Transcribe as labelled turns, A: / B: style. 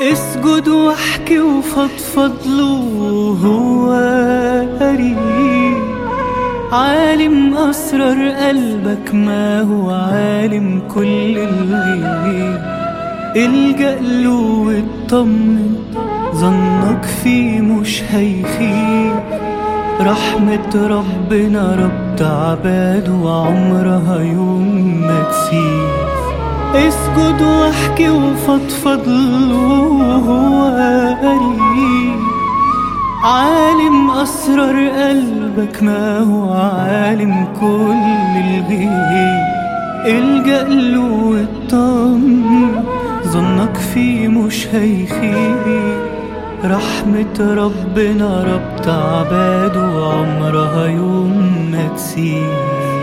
A: اسجد واحكي وفضفض له هو قريب عالم أسرار قلبك ما هو عالم كل الغيب الجأ له واطمن ظنك فيه مش هيخيب رحمة ربنا رب عباده وعمرها يوم ما تسيب اسجد واحكي وفضفض له هو قريب عالم أسرار قلبك ما هو عالم كل الغيب الجأ له واطمن ظنك فيه مش هيخيب رحمة ربنا ربط عباده وعمرها يوم ما تسيب